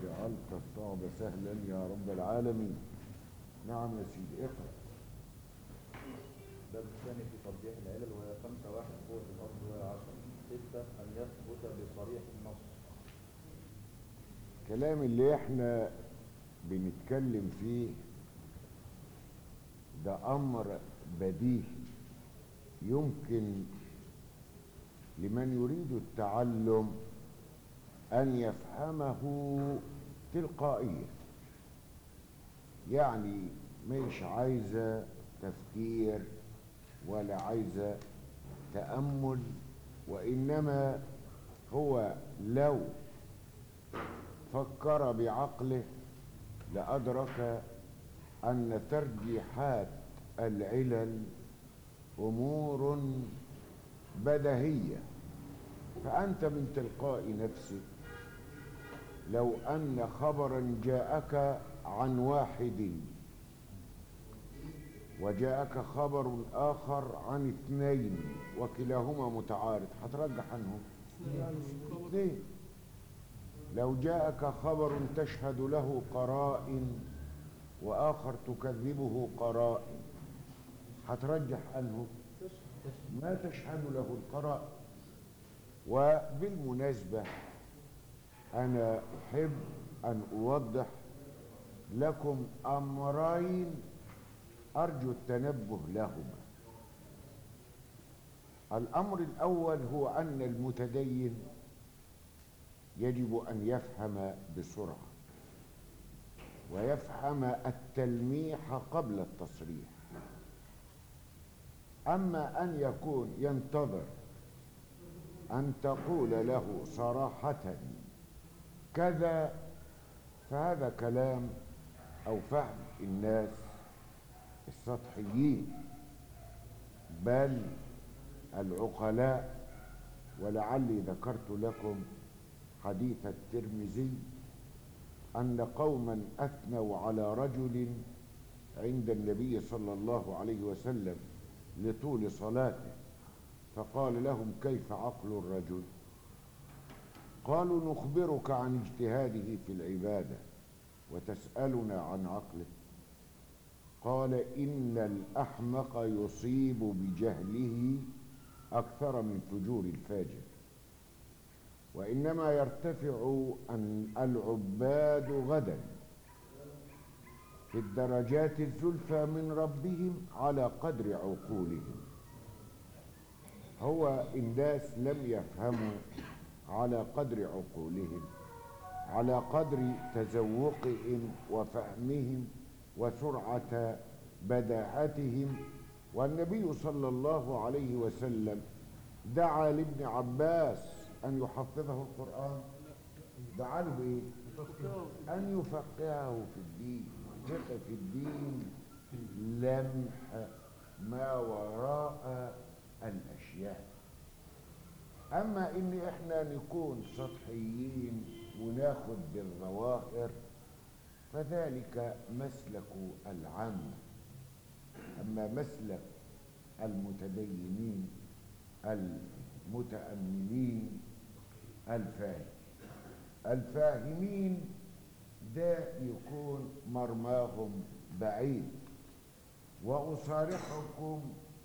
وجعلت الصعب سهلا يا رب العالمين نعم يا سيدي اقرأ الباب الثاني في ترجيح العلل وهي خمسة واحد قوة الأرض وهي عشر ستة أن يثبت بصريح النص الكلام اللي احنا بنتكلم فيه ده امر بديهي يمكن لمن يريد التعلم ان يفهمه تلقائيا يعني مش عايزه تفكير ولا عايزه تامل وانما هو لو فكر بعقله لأدرك أن ترجيحات العلل أمور بديهية فأنت من تلقاء نفسك لو أن خبرا جاءك عن واحد وجاءك خبر آخر عن اثنين وكلاهما متعارض هترجح عنهم اثنين لو جاءك خبر تشهد له قرائن وآخر تكذبه قرائن هترجح عنه ما تشهد له القرائن وبالمناسبة أنا أحب أن أوضح لكم أمرين أرجو التنبه لهما الأمر الأول هو أن المتدين يجب أن يفهم بسرعة ويفهم التلميح قبل التصريح أما أن يكون ينتظر أن تقول له صراحة كذا فهذا كلام أو فهم الناس السطحيين بل العقلاء ولعلي ذكرت لكم حديث الترمذي أن قوما أثنوا على رجل عند النبي صلى الله عليه وسلم لطول صلاته فقال لهم كيف عقل الرجل قالوا نخبرك عن اجتهاده في العبادة وتسألنا عن عقله قال إن الأحمق يصيب بجهله أكثر من فجور الفاجر وإنما يرتفع أن العباد غدا في الدرجات الزلفى من ربهم على قدر عقولهم هو الناس لم يفهموا على قدر عقولهم على قدر تذوقهم وفهمهم وسرعة بداهتهم والنبي صلى الله عليه وسلم دعا لابن عباس أن يحفظه القرآن دعا له بإيه؟ أن يفقهه في الدين فقه في الدين لمح ما وراء الأشياء أما إن إحنا نكون سطحيين وناخد بالظواهر فذلك مسلك العامة أما مسلك المتدينين المتأملين الفاهم الفاهمين ده يكون مرماهم بعيد وأصارحكم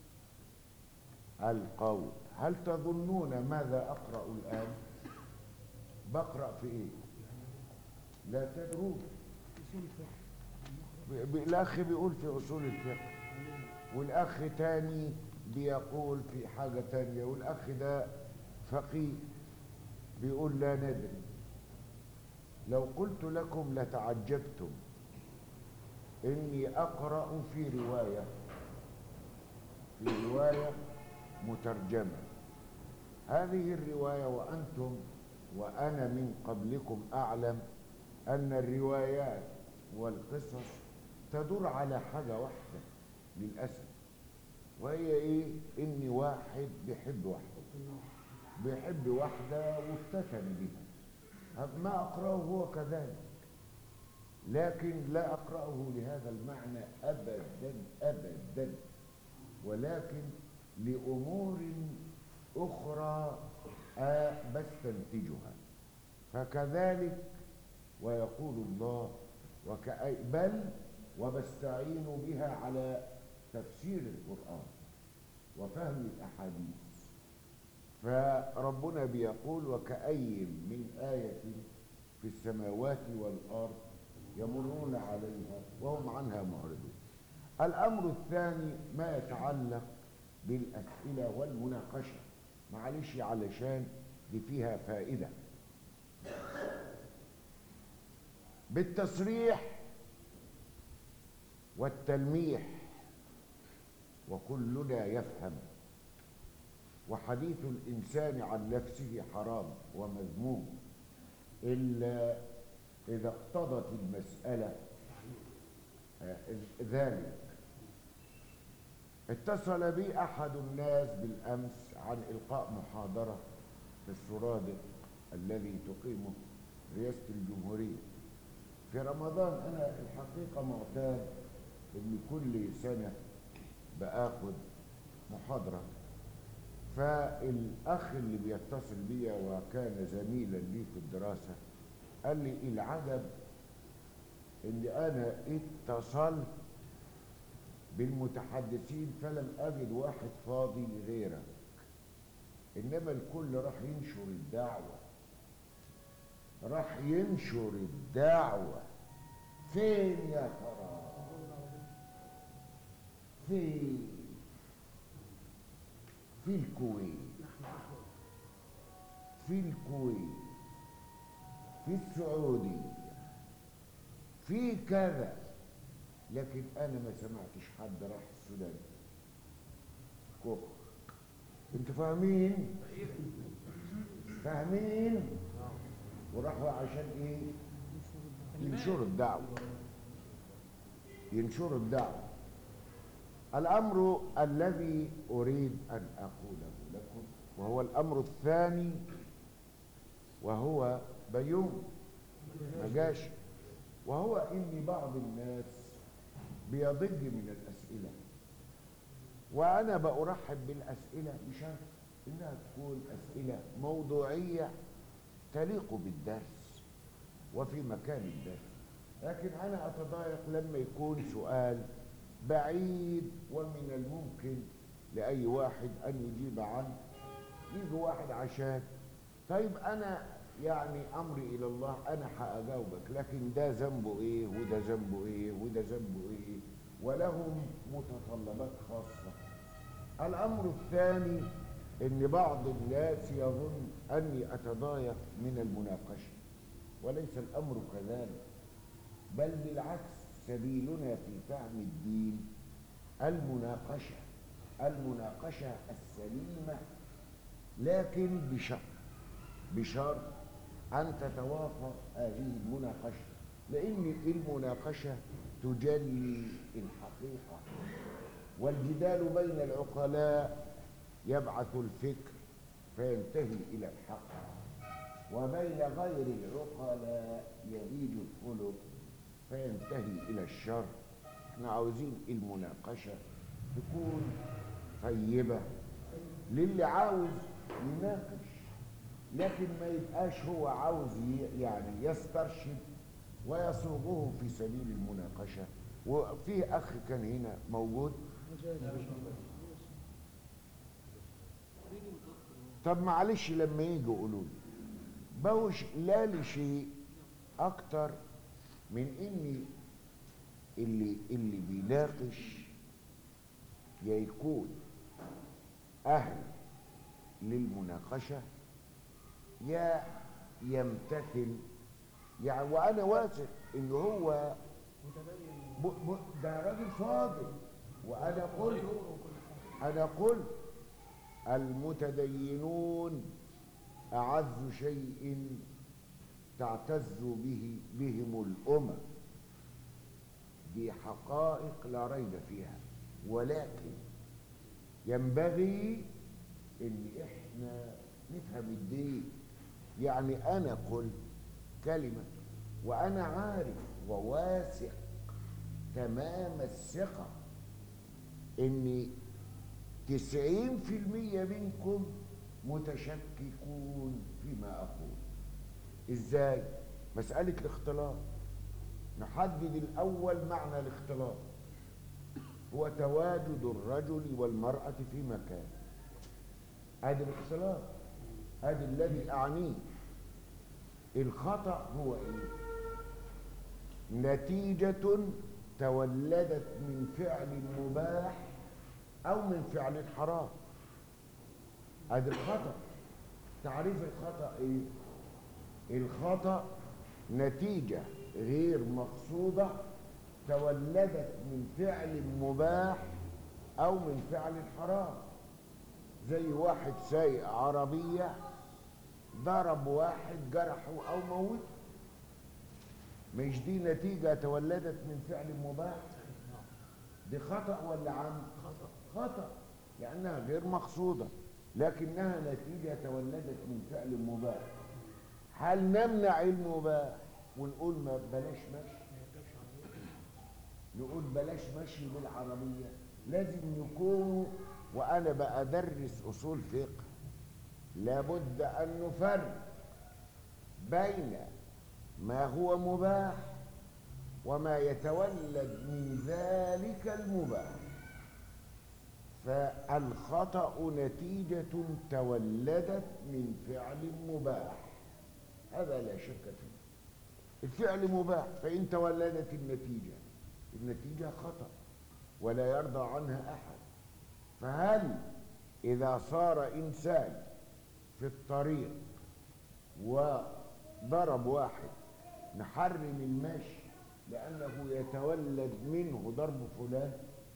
القول هل تظنون ماذا أقرأ الآن بقرأ في إيه لا تدرون ب- الأخ بيقول في أصول الفقه والأخ تاني بيقول في حاجة تانية والأخ ده فقيه بيقول لا ندري لو قلت لكم لتعجبتم إني أقرأ في رواية في رواية مترجمة هذه الرواية وأنتم وأنا من قبلكم أعلم أن الروايات والقصص تدور على حاجة واحدة للأسف وهي إيه؟ إن واحد بيحب واحدة بيحب واحدة وافتتن بها ما أقرأه هو كذلك لكن لا أقرأه لهذا المعنى أبدا أبدا ولكن لأمور أخرى آه بستنتجها فكذلك ويقول الله وكأي بل وبستعين بها على تفسير القرآن وفهم الأحاديث فربنا بيقول وكأي من آية في السماوات والأرض يمرون عليها وهم عنها معرضون الأمر الثاني ما يتعلق بالأسئلة والمناقشة معلش علشان دي فيها فائدة بالتصريح والتلميح وكلنا يفهم وحديث الإنسان عن نفسه حرام ومذموم إلا إذا اقتضت المسألة آه، ذلك اتصل بي أحد الناس بالأمس عن إلقاء محاضرة في السرادق الذي تقيمه رئاسة الجمهورية في رمضان أنا الحقيقة معتاد إن كل سنة بآخد محاضرة فالأخ اللي بيتصل بيا وكان زميلا لي في الدراسة قال لي العجب إن أنا اتصلت بالمتحدثين فلم أجد واحد فاضي غيرك إنما الكل راح ينشر الدعوة راح ينشر الدعوة فين يا ترى فين في الكويت في الكويت في السعودية في كذا لكن أنا ما سمعتش حد راح السودان كوخ انتوا فاهمين فاهمين وراحوا عشان ايه ينشروا الدعوة ينشروا الدعوة الأمر الذي أريد أن أقوله لكم وهو الأمر الثاني وهو بيوم ما جاش وهو إن بعض الناس بيضج من الأسئلة وأنا بأرحب بالأسئلة مشان إنها تكون أسئلة موضوعية تليق بالدرس وفي مكان الدرس لكن أنا أتضايق لما يكون سؤال بعيد ومن الممكن لأي واحد أن يجيب عنه يجي واحد عشان طيب أنا يعني أمري إلى الله أنا هأجاوبك لكن ده ذنبه إيه وده ذنبه إيه وده ذنبه إيه ولهم متطلبات خاصة الأمر الثاني إن بعض الناس يظن أني أتضايق من المناقشة وليس الأمر كذلك بل بالعكس سبيلنا في فهم الدين المناقشة المناقشة السليمة لكن بشرط بشرط أن تتوافق هذه المناقشة لأن المناقشة تجلي الحقيقة والجدال بين العقلاء يبعث الفكر فينتهي إلى الحق وبين غير العقلاء يهيج الخلق فينتهي إلى الشر احنا عاوزين المناقشة تكون طيبة للي عاوز يناقش لكن ما يبقاش هو عاوز ي- يعني يسترشد ويصوغه في سبيل المناقشة وفي أخ كان هنا موجود طب معلش لما يجوا يقولوا لي بوش لا لشيء أكتر من إني اللي اللي بيناقش يا يكون أهل للمناقشة يا يمتثل يعني وأنا واثق إن هو ب... ب... ده راجل فاضل وأنا قلت أنا قلت المتدينون أعز شيء تعتز به بهم الأمم دي حقائق لا ريب فيها ولكن ينبغي ان احنا نفهم الدين يعني انا قلت كلمة وانا عارف وواثق تمام الثقة ان تسعين في المية منكم متشككون فيما اقول ازاي مسألة الاختلاط نحدد الأول معنى الاختلاط هو تواجد الرجل والمرأة في مكان ادي الاختلاط ادي الذي اعنيه الخطأ هو ايه نتيجة تولدت من فعل مباح او من فعل حرام ادي الخطأ تعريف الخطأ ايه الخطأ نتيجة غير مقصودة تولدت من فعل مباح او من فعل حرام زي واحد سايق عربية ضرب واحد جرحه او موته مش دي نتيجة تولدت من فعل مباح دي خطأ ولا عمد خطأ خطأ لأنها غير مقصودة لكنها نتيجة تولدت من فعل مباح هل نمنع المباح ونقول ما بلاش مشي نقول بلاش مشي بالعربية لازم يكونوا وأنا بدرس أصول فقه لابد أن نفرق بين ما هو مباح وما يتولد من ذلك المباح فالخطأ نتيجة تولدت من فعل مباح هذا لا شك فيه الفعل مباح فإن تولدت النتيجة النتيجة خطأ ولا يرضى عنها أحد فهل إذا صار إنسان في الطريق وضرب واحد نحرم المشي لأنه يتولد منه ضرب فلان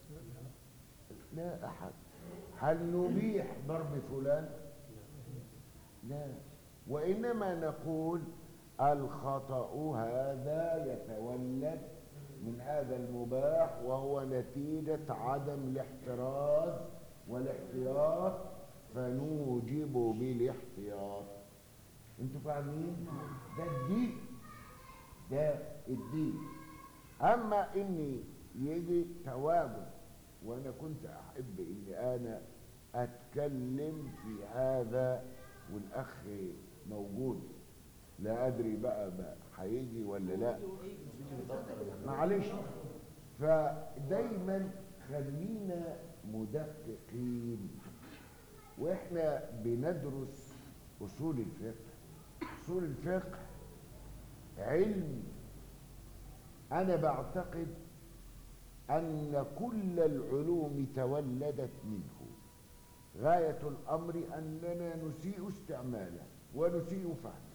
لا أحد هل نبيح ضرب فلان لا وإنما نقول الخطأ هذا يتولد من هذا المباح وهو نتيجة عدم الاحتراز والاحتياط فنوجب بالاحتياط انتوا فاهمين ده الدين ده الدين اما اني يجي تواجد وانا كنت احب ان انا اتكلم في هذا والاخ موجود لا ادري بقى بقى هيجي ولا لا معلش فدايما خلينا مدققين واحنا بندرس اصول الفقه اصول الفقه علم انا بعتقد ان كل العلوم تولدت منه غايه الامر اننا نسيء استعماله ونسيء فهمه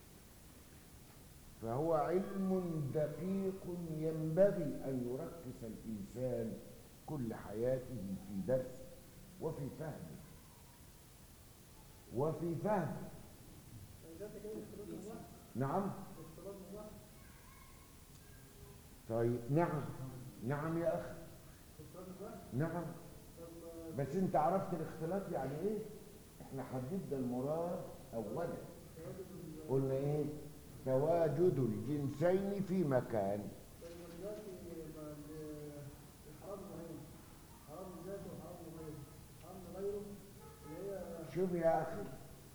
فهو علم دقيق ينبغي ان يركز الانسان كل حياته في درسه وفي فهمه وفي فهمه نعم طيب نعم نعم يا اخي نعم بس انت عرفت الاختلاط يعني ايه احنا حددنا المراد اولا قلنا ايه تواجد الجنسين في مكان شوف يا اخي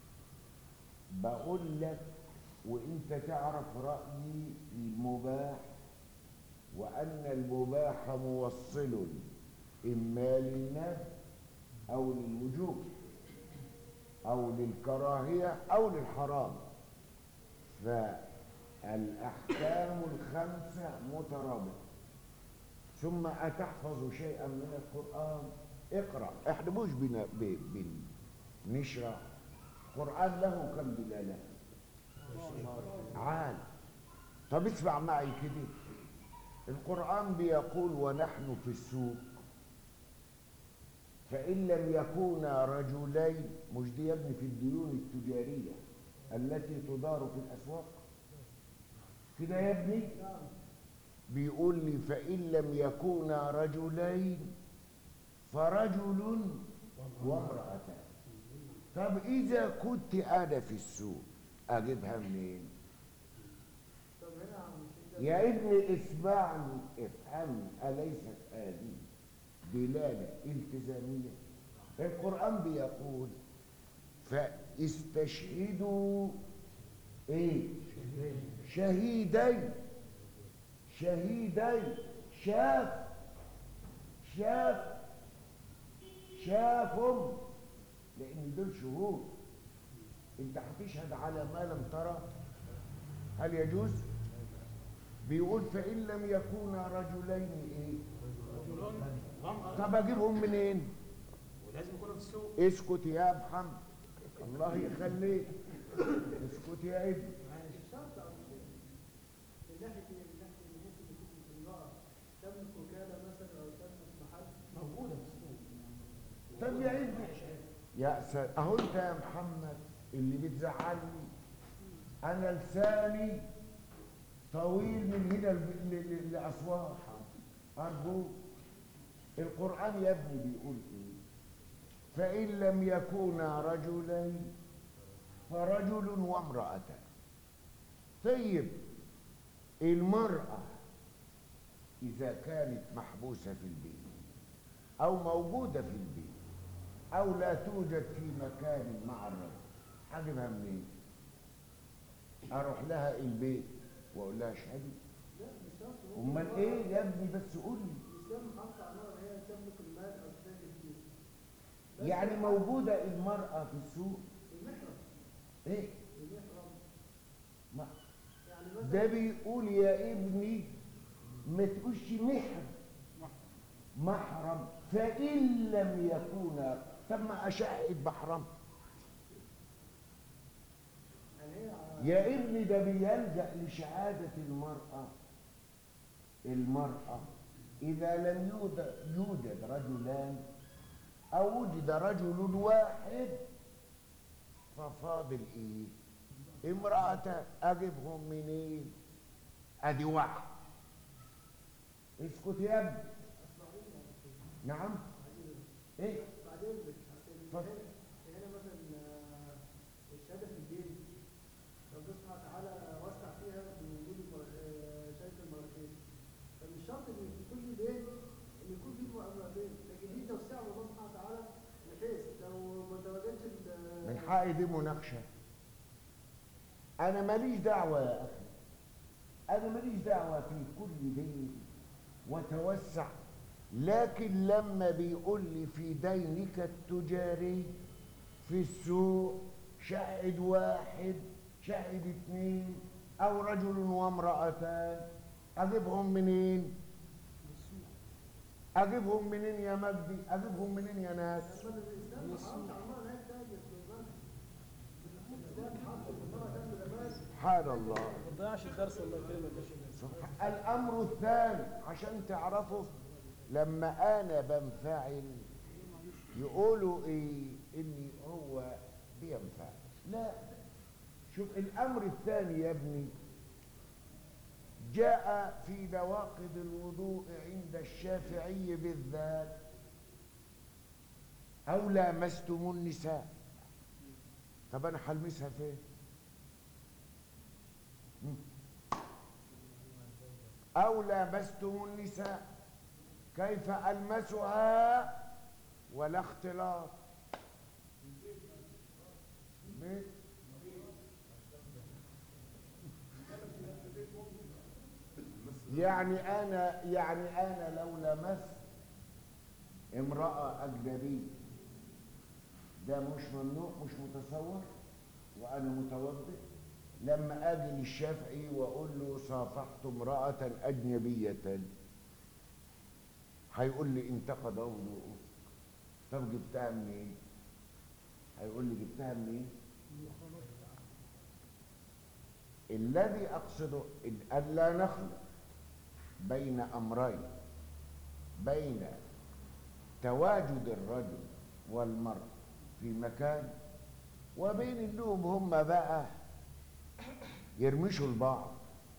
بقول لك وانت تعرف رايي في المباح وان المباح موصل اما للنفي او للوجوب او للكراهيه او للحرام فالاحكام الخمسه مترابطه ثم اتحفظ شيئا من القران اقرا احنا مش بنا بنشرح القران له كم دلاله عال طب اسمع معي كده القرآن بيقول ونحن في السوق فإن لم يكونا رجلين مش دي يا ابني في الديون التجارية التي تدار في الأسواق كده يا ابني بيقول لي فإن لم يكونا رجلين فرجل وامرأتان طب إذا كنت أنا في السوق أجيبها منين؟ يا ابني اسمعني افهمني أليست هذه دلالة التزامية القرآن بيقول فاستشهدوا ايه شهيدي شهيدي شاف شاف شافهم لان دول شهود انت هتشهد على ما لم ترى هل يجوز بيقول فان لم يكونا رجلين ايه طب اجيبهم منين ولازم يكونوا في السوق اسكت يا محمد الله يخليك اسكت يا ابني الشرط أو الشيء من ناحية من ناحية من ممكن يكون امرأة تملك وكالة مثلا أو تملك محل موجوده في السوق طب يا ابني يا سلام اهو انت يا محمد اللي بتزعلني انا لساني طويل من هنا ل- ل- ل- لاسوان ارجوك القران يا ابني بيقول ايه فان لم يكونا رجلين فرجل وامرأتان طيب المرأة إذا كانت محبوسة في البيت أو موجودة في البيت أو لا توجد في مكان مع الرجل هجيبها منين؟ أروح لها البيت وأقول لها اشهدي لا مش شرط ممكن أمال المرأة- إيه يا ابني بس قول لي الإسلام حط على المرأة إن هي تملك المال أو تتاجر فيه بس يعني موجودة المرأة في السوق المحرم إيه؟ المحرم ما يعني مثلا ده بيقول يا ابني ما تقولش محرم محرم فإن لم يكون طب ما أشاهد محرم يعني هي على- يا ابني ده بيلجأ لشهادة المرأة المرأة إذا لم يوجد, يوجد رجلان أو وجد رجل واحد ففاضل إيه؟ امرأة أجيبهم منين؟ أدي واحد اسكت يا ابني نعم ايه بعدين بت- اتفضل. هنا هنا مثلا آه، الشهادة في الدين ربنا سبحانه وتعالى وسع فيها بوجود المر- آه، شهادة المرأتين فمش شرط إن في كل بيت إن يكون فيه مرأتين لكن دي توسيع من الله سبحانه وتعالى بحيث لو ما تواجدش ال- من حقي دي مناقشة أنا ماليش دعوة يا أخي أنا ماليش دعوة في كل بيت وتوسع لكن لما بيقول لي في دينك التجاري في السوق شاهد واحد شاهد اثنين أو رجل وامرأتان أجيبهم منين؟ أجيبهم منين يا مجدي؟ أجيبهم منين يا ناس؟ لما الإسلام ما حرمش على المرأة إن هي تتاجر في المال الإسلام حرم المرأة تاخد المال سبحان الله ما تضيعش الدرس الله يكرمك يا شيخ سبحان- الامر الثاني عشان تعرفوا لما انا بنفعل يقولوا ايه اني هو بينفعل لا شوف الامر الثاني يا ابني جاء في نواقض الوضوء عند الشافعي بالذات او لامستم النساء طب انا هلمسها فين أو لامستم النساء كيف ألمسها ولا اختلاط ليه؟ يعني أنا يعني أنا لو لمست امرأة أجنبية ده مش ممنوع مش متصور وأنا متوضئ لما اجي للشافعي واقول له صافحت امراه اجنبيه هيقول لي انتقد وضوءه طب جبتها منين هيقول لي جبتها منين الذي اقصده إن- ان لا نخلط بين امرين بين تواجد الرجل والمراه في مكان وبين انهم هم بقى يرمشوا البعض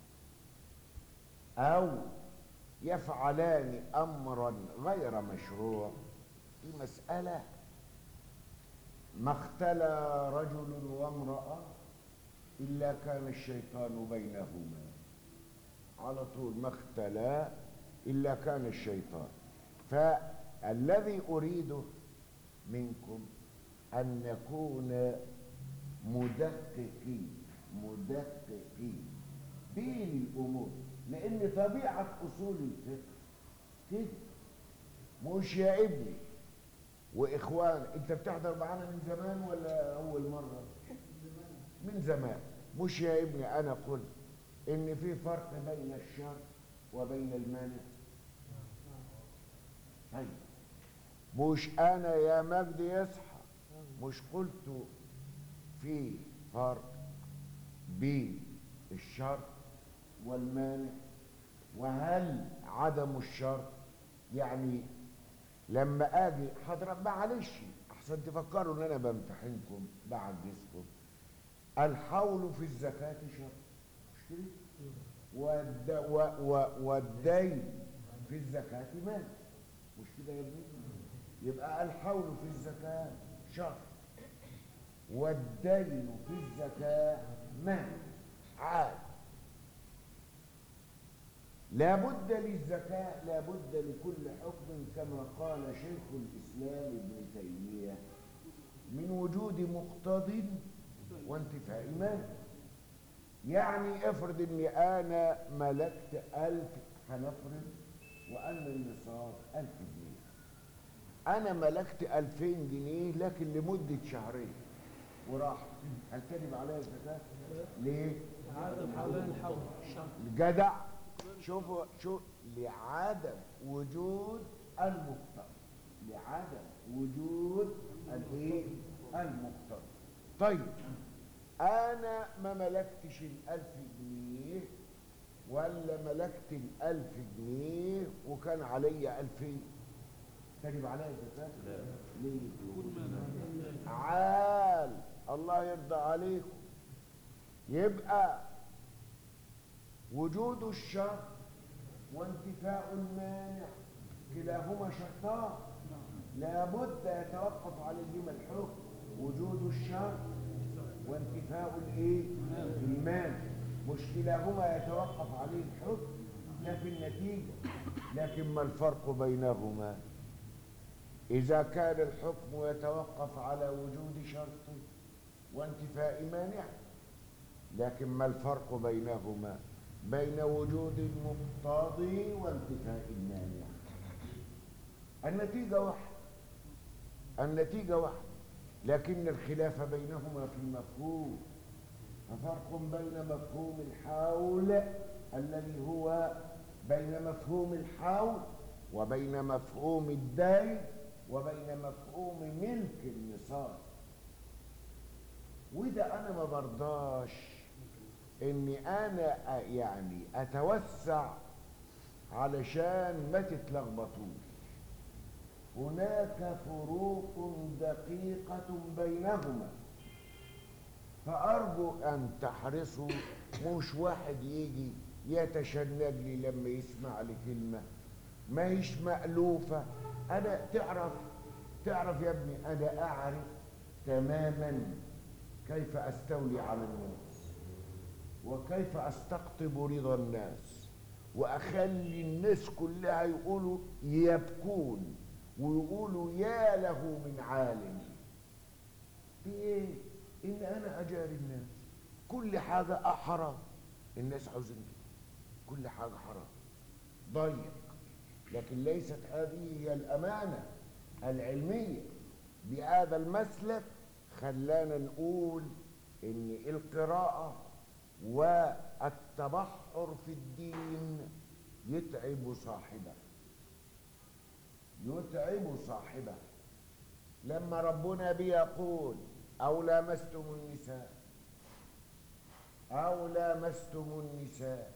او يفعلان امرا غير مشروع دي مساله ما اختلى رجل وامراه الا كان الشيطان بينهما على طول ما اختلى الا كان الشيطان فالذي اريده منكم ان نكون مدققين مدققين بين الامور لان طبيعه اصول الفقه كده مش يا ابني واخوان انت بتحضر معانا من زمان ولا اول مره من زمان مش يا ابني انا قلت ان في فرق بين الشر وبين المانع طيب مش انا يا مجدي يصحى مش قلت في فرق بين الشر والمانع وهل عدم الشر يعني لما اجي حضرتك معلش احسن تفكروا ان انا بمتحنكم بعجزكم الحول في الزكاة شر مش كده؟ والد... و... و... والدين في الزكاة مال مش كده يا ابني؟ يبقى الحول في الزكاة شر والدين في الزكاة مال عاد لا بد للزكاة لا بد لكل حكم كما قال شيخ الإسلام ابن تيمية من وجود مقتض وانتفاء مال يعني افرض اني انا ملكت ألف هنفرض وأن النصاب ألف جنيه أنا ملكت ألفين جنيه لكن لمدة شهرين وراح هل تجب عليا الزكاة؟ ليه؟ عدم حولان الحول جدع شوفوا شو لعدم وجود المقتضى لعدم وجود الايه المقتضى طيب انا ما ملكتش الالف جنيه ولا ملكت الالف جنيه وكان عليا الفين تجب عليا الزكاه لا ليه عال الله يرضى عليكم يبقى وجود الشر وانتفاء المانع كلاهما شرطان لابد يتوقف عليهما الحكم وجود الشر وانتفاء الايه المانع مش كلاهما يتوقف عليه الحكم ده في النتيجه لكن ما الفرق بينهما إذا كان الحكم يتوقف على وجود شرط وانتفاء مانع لكن ما الفرق بينهما بين وجود المقتضي وانتفاء المانع النتيجة واحدة النتيجة واحدة لكن الخلاف بينهما في المفهوم ففرق بين مفهوم الحول الذي هو بين مفهوم الحول وبين مفهوم الدين وبين مفهوم ملك النصاب وده انا ما برضاش اني انا أ- يعني اتوسع علشان ما تتلخبطوش هناك فروق دقيقة بينهما فأرجو أن تحرصوا مش واحد يجي يتشنج لي لما يسمع لي كلمة ما هيش مألوفة أنا تعرف تعرف يا ابني أنا أعرف تماما كيف أستولي على الناس وكيف أستقطب رضا الناس وأخلي الناس كلها يقولوا يبكون ويقولوا يا له من عالم بإيه؟ إن أنا أجاري الناس كل حاجة حرام الناس عاوزين كده كل حاجة حرام ضيق لكن ليست هذه هي الأمانة العلمية بهذا المسلك خلانا نقول إن القراءة والتبحر في الدين يتعب صاحبه يتعب صاحبه لما ربنا بيقول أو لامستم النساء أو لامستم النساء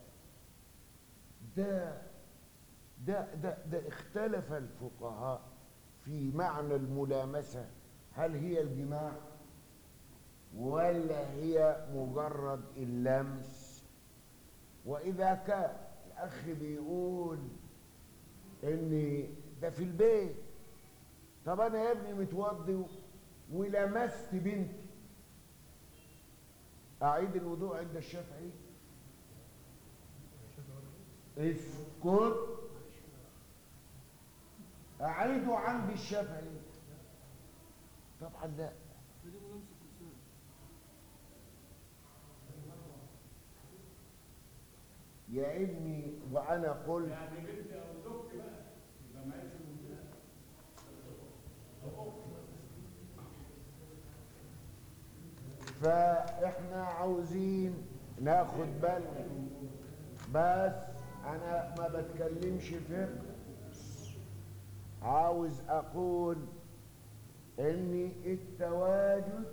ده ده ده ده اختلف الفقهاء في معنى الملامسة هل هي الجماع ولا هي مجرد اللمس وإذا كان الأخ بيقول إن ده في البيت طب أنا يا ابني متوضي ولمست بنتي أعيد الوضوء عند الشافعي اسكت أعيده عند الشافعي طبعا لا يا ابني وانا قلت يعني بنت او زوجتي بقى يبقى ما يمشي الممتنع فاحنا عاوزين ناخد بالنا بس انا ما بتكلمش فقه عاوز اقول ان التواجد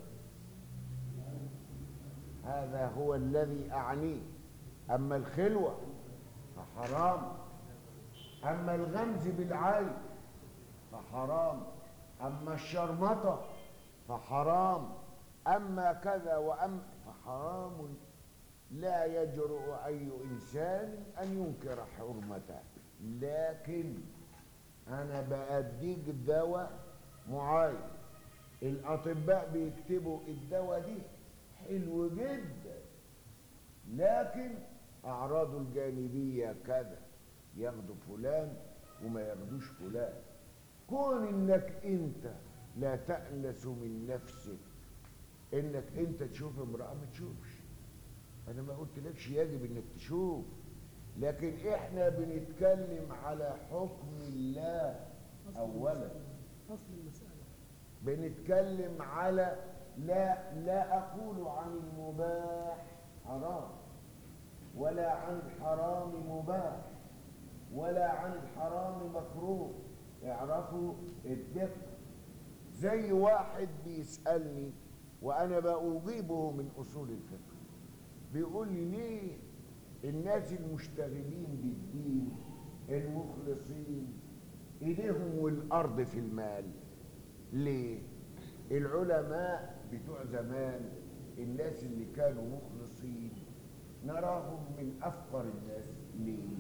هذا هو الذي اعنيه اما الخلوه فحرام اما الغمز بالعين فحرام اما الشرمطه فحرام اما كذا واما فحرام لا يجرؤ اي انسان ان ينكر حرمته لكن انا باديك دواء معين الاطباء بيكتبوا الدواء دي حلو جدا لكن اعراضه الجانبيه كذا ياخدوا فلان وما ياخدوش فلان كون انك انت لا تأنس من نفسك انك انت تشوف امرأة ما تشوفش انا ما قلتلكش يجب انك تشوف لكن احنا بنتكلم على حكم الله اولا أصل المسألة بنتكلم على لا لا اقول عن المباح حرام ولا عن الحرام مباح ولا عن الحرام مكروه اعرفوا الدقة زي واحد بيسألني وانا بأجيبه من اصول الفقه بيقول لي ليه الناس المشتغلين بالدين المخلصين ايديهم والارض في المال ليه العلماء بتوع زمان الناس اللي كانوا مخلصين نراهم من افقر الناس ليه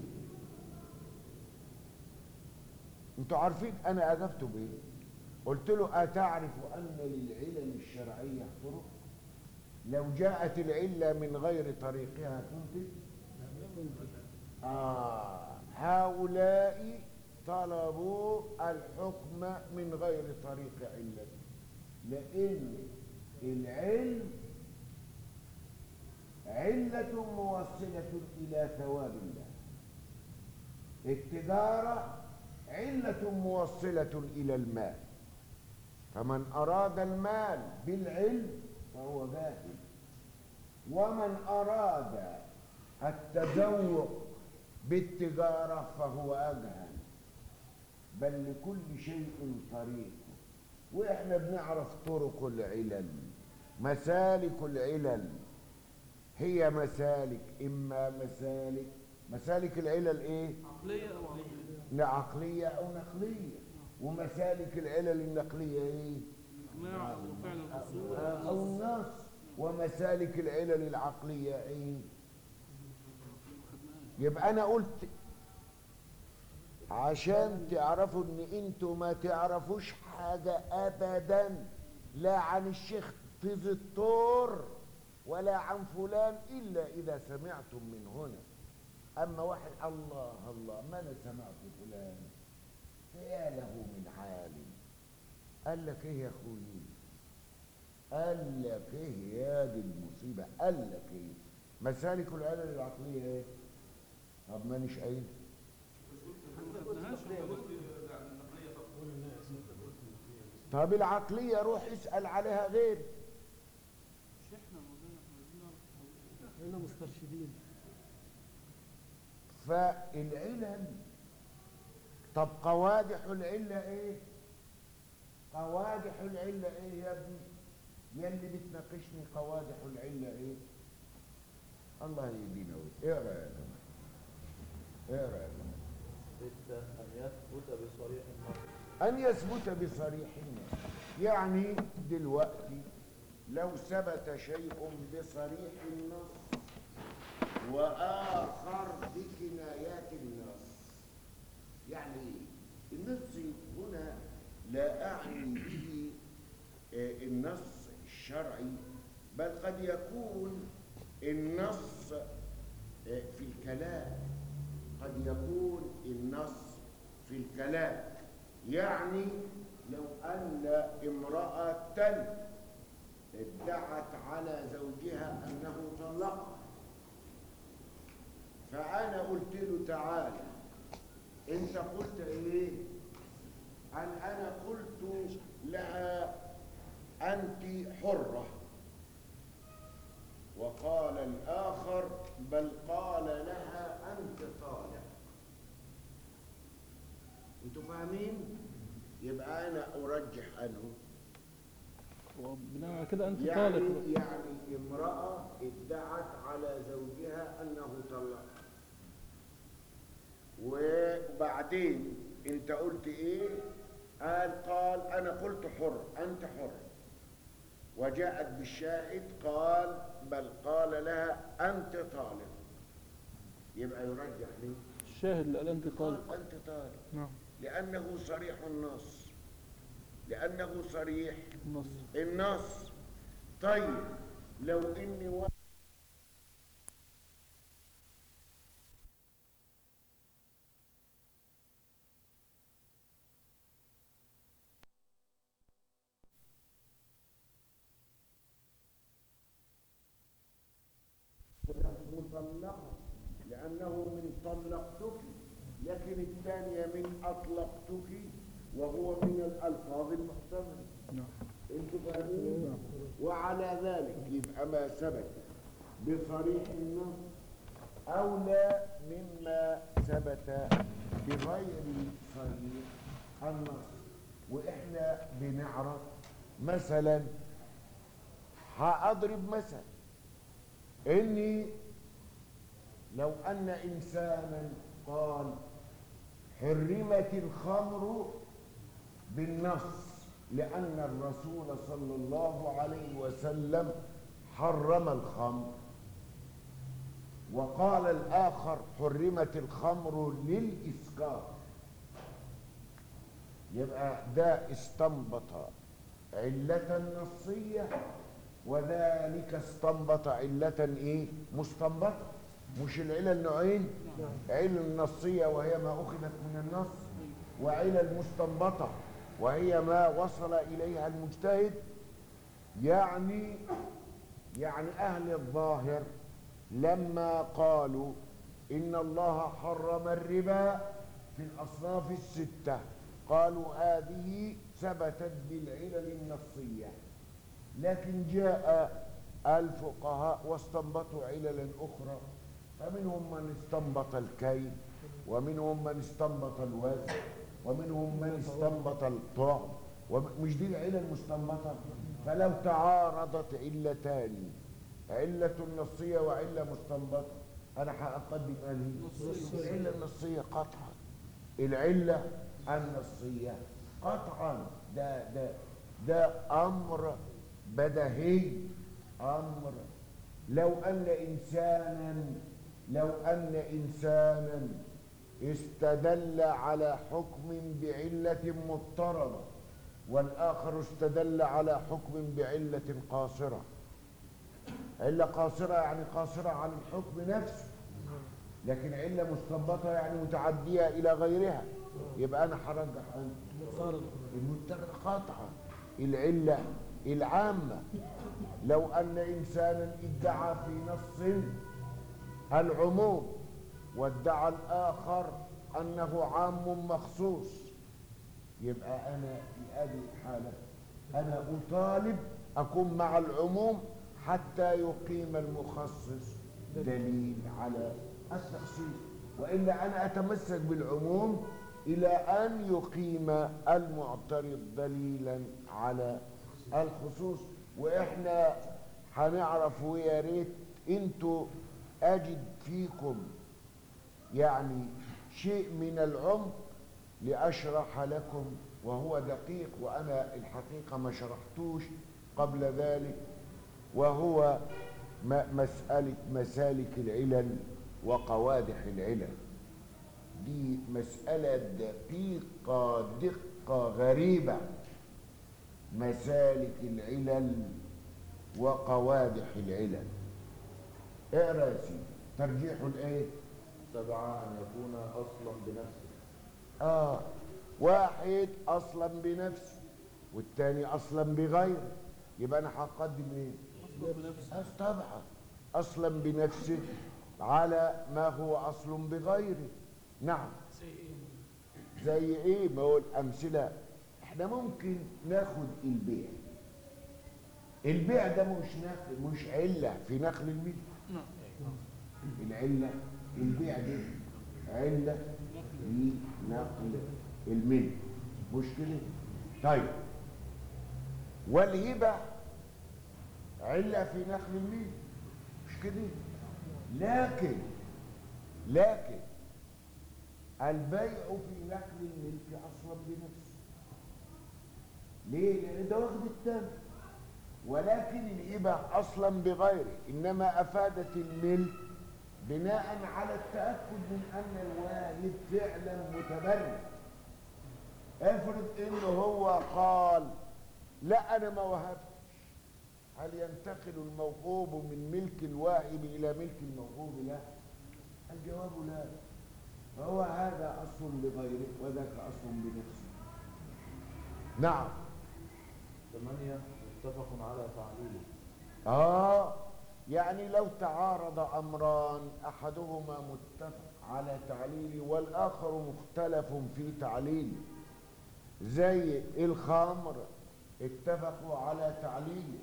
انتوا عارفين انا اجبته بايه قلت له اتعرف ان للعلل الشرعيه طرق لو جاءت العله من غير طريقها تنتج آه هؤلاء طلبوا الحكم من غير طريق علة لأن العلم علة موصلة إلى ثواب الله التجارة علة موصلة إلى المال فمن أراد المال بالعلم فهو جاهل ومن أراد التذوق بالتجارة فهو أجهل بل لكل شيء طريق وإحنا بنعرف طرق العلل مسالك العلل هي مسالك إما مسالك مسالك العلل إيه؟ عقلية أو عقلية لا عقلية أو نقلية ومسالك العلل النقلية إيه؟ إجماع وفعل الأصول أو النص ومسالك العلل العقلية إيه؟ يبقى أنا قلت عشان تعرفوا إن أنتوا ما تعرفوش حاجة أبدا لا عن الشيخ طيز الطور ولا عن فلان إلا إذا سمعتم من هنا أما واحد الله الله ما أنا سمعت فلان فيا له من عالم قال لك إيه يا أخوي قال لك إيه يا دي المصيبة قال لك إيه مسالك العلل العقلية إيه طب مانيش قايل ما خدناهاش ولا قلت طب العقلية روح اسأل عليها غير مش احنا مولانا احنا عايزين نعرف احنا مسترشدين فالعلل طب قوادح العلة ايه قوادح العلة ايه يا ابني يلي بتناقشني قوادح العلة ايه الله يهدينا ويهديك. اقرا يا جماعة اقرا يا جماعة ستة أن يثبت بصريح النص أن يثبت بصريح النص يعني دلوقتي لو ثبت شيء بصريح النص وآخر بكنايات النص يعني إيه؟ النص هنا لا أعني به آه، النص الشرعي بل قد يكون النص آه، في الكلام قد يكون النص في الكلام يعني لو أن امرأة ادعت على زوجها أنه طلقها فأنا قلت له تعالى أنت قلت إيه؟ أن أنا قلت لها أنت حرة وقال الآخر بل قال لها أنت طالق أنتوا فاهمين؟ يبقى أنا أرجح أنه وبناء على كده انت يعني طالق يعني امرأة ادعت على زوجها أنه طلق وبعدين أنت قلت إيه؟ قال قال أنا قلت حر أنت حر وجاءت بالشاهد قال بل قال لها أنت طالق يبقى يرجح ليه؟ الشاهد اللي قال انت طالق قال أنت طالق نعم لأنه صريح النص لأنه صريح النص النص طيب لو اني و... مطلقة لأنه من طلقتك لكن الثانية من أطلقتك وهو من الألفاظ المحتملة نعم انتوا فاهمين وعلى ذلك يبقى ما ثبت بصريح النص اولى مما ثبت بغير صريح النص واحنا بنعرف مثلا هاضرب مثل اني لو ان انسانا قال حرمت الخمر بالنص لأن الرسول صلى الله عليه وسلم حرم الخمر وقال الآخر حرمت الخمر للإسكار يبقى ده استنبط علة نصية وذلك استنبط علة ايه مستنبطة مش العلل نوعين علة نصية وهي ما أخذت من النص وعلل مستنبطة وهي ما وصل إليها المجتهد يعني يعني أهل الظاهر لما قالوا إن الله حرم الربا في الأصناف الستة قالوا هذه ثبتت بالعلل النصية لكن جاء الفقهاء واستنبطوا عللا أخرى فمنهم من استنبط الكيل ومنهم من استنبط الوزن ومنهم من استنبط الطعم ومش دي العلة المستنبطة فلو تعارضت علتان علة نصية وعلة مستنبطة أنا هقدم أنهي العلة النصية قطعا العلة النصية قطعا ده ده ده أمر بدهي أمر لو أن إنسانا لو أن إنسانا استدل على حكم بعلة مضطربة والآخر استدل على حكم بعلة قاصرة علة قاصرة يعني قاصرة عن الحكم نفسه لكن علة مستنبطة يعني متعدية إلى غيرها يبقى أنا هرجح أنت متعارض المتفق قطعا العلة العامة لو أن إنسانا ادعى في نص العموم وادعى الآخر أنه عام مخصوص يبقى أنا في هذه الحالة أنا أطالب أكون مع العموم حتى يقيم المخصص دليل على التخصيص وإلا أنا أتمسك بالعموم إلى أن يقيم المعترض دليلا على الخصوص وإحنا هنعرف ويا ريت انتوا أجد فيكم يعني شيء من العمق لأشرح لكم وهو دقيق وأنا الحقيقة ما شرحتوش قبل ذلك وهو م- مسألة مسالك العلل وقوادح العلل دي مسألة دقيقة دقة غريبة مسالك العلل وقوادح العلل اقرا يا سيدي ترجيح الايه سبعة أن يكون أصلا بنفسه اه واحد اصلا بنفسه والتاني اصلا بغيره يبقى انا هقدم ايه اصلا بنفسه أص- طبعا اصلا بنفسه على ما هو أصل بغيره نعم زي ايه زي ايه ما هو الامثله احنا ممكن ناخد البيع البيع ده مش نخل مش عله في نخل الملك نعم العله البيع دي عله في نقل الملك مش كده طيب والهبه عله في نقل الملك مش كده لكن لكن البيع في نقل الملك اصلا بنفسه ليه لان ده واخد التم ولكن الهبه اصلا بغيره انما افادت الملك بناء على التاكد من ان الواهب فعلا متبرع افرض انه هو قال لا انا ما وهبتش هل ينتقل الموهوب من ملك الواهب الى ملك الموهوب لا الجواب لا فهو هذا اصل بغيره وذاك اصل بنفسه نعم ثمانية متفق على تعليله اه يعني لو تعارض امران احدهما متفق على تعليله والاخر مختلف في تعليله زي الخمر اتفقوا على تعليله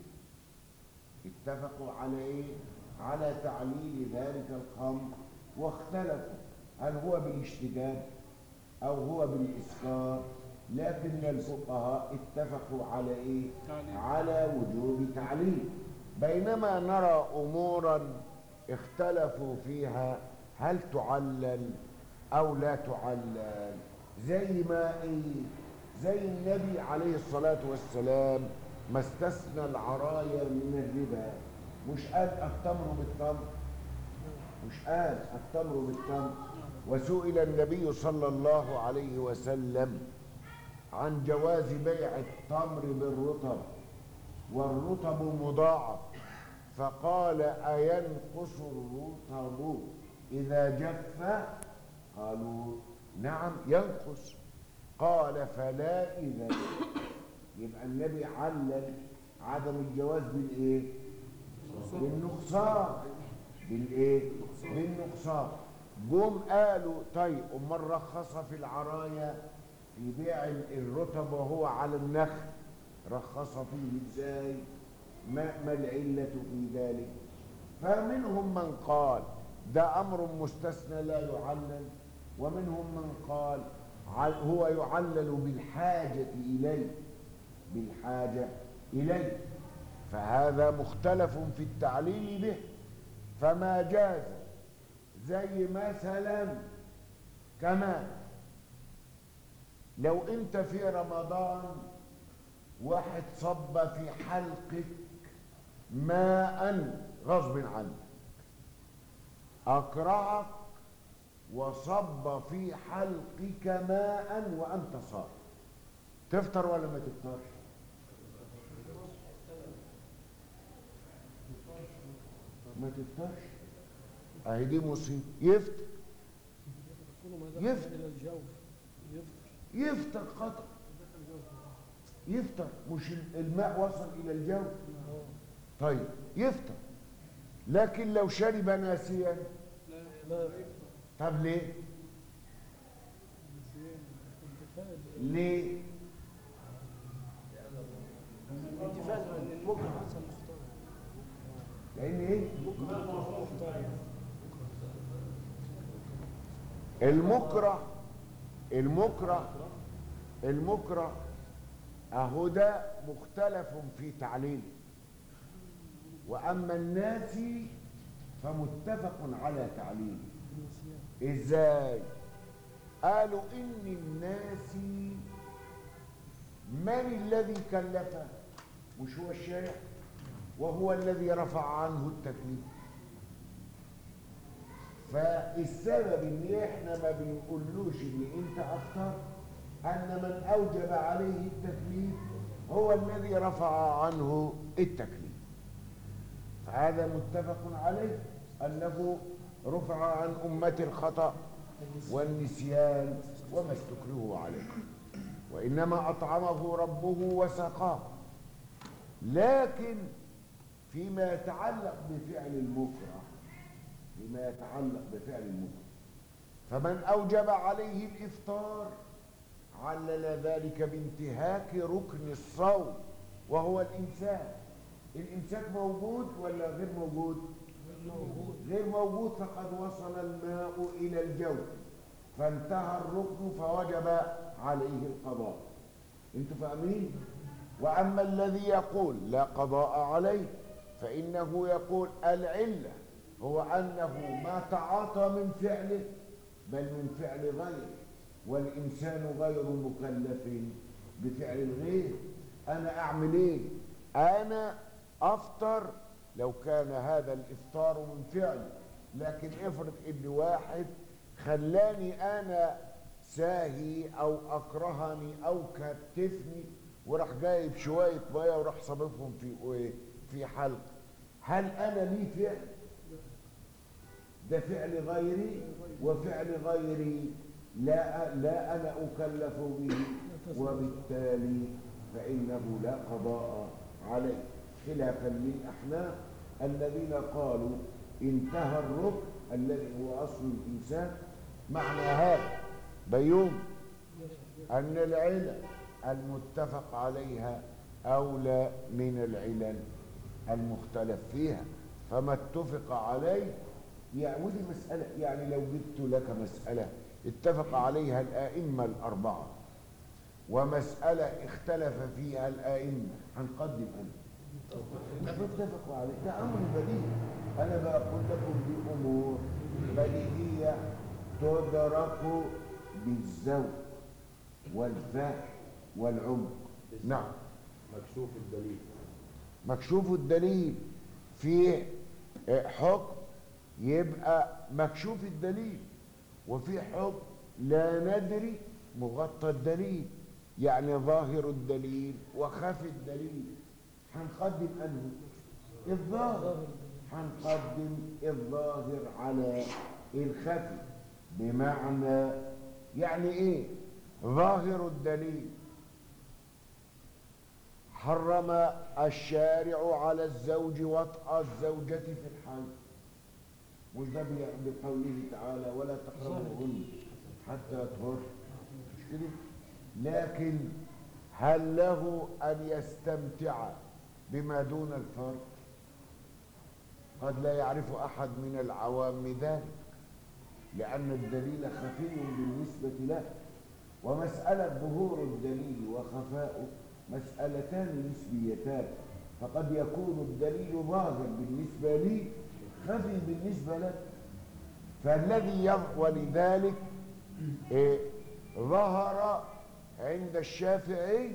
اتفقوا على ايه على تعليل ذلك الخمر واختلفوا هل هو بالاشتداد او هو بالاسكار لكن الفقهاء اتفقوا على ايه تعليل. على وجوب تعليل بينما نرى امورا اختلفوا فيها هل تعلل او لا تعلل زي ما ايه زي النبي عليه الصلاه والسلام ما استثنى العرايا من الربا مش قال التمر بالتمر مش قال التمر بالتمر وسئل النبي صلى الله عليه وسلم عن جواز بيع التمر بالرطب والرطب مضاعف فقال أينقص الرطب إذا جف قالوا نعم ينقص قال فلا إذا يبقى النبي علل عدم الجواز بالإيه؟ بالنقصان بالإيه؟ بالنقصان جم قالوا طيب أمال رخص في العرايا في بيع الرطب وهو على النخل رخص فيه ازاي ما, ما العلة في ذلك فمنهم من قال ده أمر مستثنى لا يعلل ومنهم من قال ع- هو يعلل بالحاجة إليه بالحاجة إليه فهذا مختلف في التعليل به فما جاز زي مثلا كمان لو انت في رمضان واحد صب في حلقك ماء غصب عنك اقرعك وصب في حلقك ماء وانت صائم تفطر ولا ما تفطرش ما تفطرش اهي دي مصيبه يفطر كل ما دخل يفطر. الى الجوف يفطر يفطر قطع يفطر مش الماء وصل الى الجو طيب يفطر لكن لو شرب ناسيا لا طب ليه ليه انتفاع ان المكره حسن مختار لان ايه مختار المكره المكره المكره اهو ده مختلف في تعليله واما الناسي فمتفق على تعليله ازاي قالوا ان الناسي من الذي كلفه مش هو الشارع وهو الذي رفع عنه التكليف فالسبب ان احنا ما بنقولوش ان انت افطر ان من اوجب عليه التكليف هو الذي رفع عنه التكليف فهذا متفق عليه انه رفع عن امه الخطا والنسيان وما استكرهوا عليه وانما اطعمه ربه وسقاه لكن فيما يتعلق بفعل المكره لما يتعلق بفعل المفرد فمن أوجب عليه الإفطار علل ذلك بانتهاك ركن الصوم وهو الإمساك الإمساك موجود ولا غير موجود؟ غير موجود فقد وصل الماء إلى الجوف فانتهى الركن فوجب عليه القضاء انتوا فاهمين واما الذي يقول لا قضاء عليه فانه يقول العله هو انه ما تعاطى من فعله بل من فعل غيره والانسان غير مكلف بفعل الغير انا اعمل ايه انا افطر لو كان هذا الافطار من فعلي لكن افرض ان واحد خلاني انا ساهي او اكرهني او كتفني وراح جايب شويه ميه وراح صاببهم في ايه في حلق هل انا لي فعل ده فعل غيري وفعل غيري لا لا انا اكلف به وبالتالي فانه لا قضاء عليه خلافا للاحناف الذين قالوا انتهى الركن الذي هو اصل الانسان معنى هذا بيوم أن العلل المتفق عليها أولى من العلل المختلف فيها فما اتفق عليه يعني ودي مسألة يعني لو جبت لك مسألة اتفق عليها الآئمة الأربعة ومسألة اختلف فيها الآئمة هنقدم أنا اتفقوا عليه ده أمر بديهي أنا بقول لكم دي أمور بديهية تدرك بالذوق والفهم والعمق نعم مكشوف الدليل مكشوف الدليل في حكم يبقى مكشوف الدليل وفي حكم لا ندري مغطى الدليل يعني ظاهر الدليل وخفي الدليل هنقدم انه الظاهر هنقدم الظاهر على الخفي بمعنى يعني ايه ظاهر الدليل حرم الشارع على الزوج وطأ الزوجة في الحيض مش ده بقوله تعالى ولا تقربوهن حتى يطهر مش كده لكن هل له ان يستمتع بما دون الفرد قد لا يعرف احد من العوام ذلك لأن الدليل خفي بالنسبة له ومسألة ظهور الدليل وخفاؤه مسألتان نسبيتان فقد يكون الدليل ظاهر بالنسبة لي خفي بالنسبة لك فالذي يظ- ولذلك إيه ظهر عند الشافعي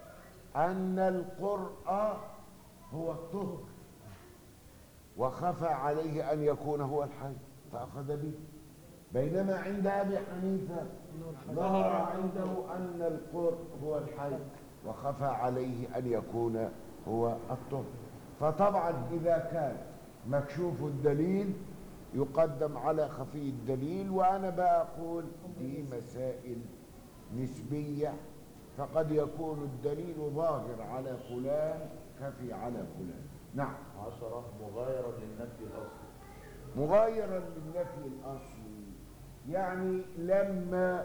أن القرآن هو الطهر وخفى عليه أن يكون هو الحي فأخذ به بينما عند أبي حنيفة ظهر عنده أن القر هو الحي وخفى عليه أن يكون هو الطهر فطبعا إذا كان مكشوف الدليل يقدم على خفي الدليل وأنا بقول دي مسائل نسبية فقد يكون الدليل ظاهر على فلان خفي على فلان نعم عشرة مغايرة للنفي الأصلي مغايرا للنفي الاصلي يعني لما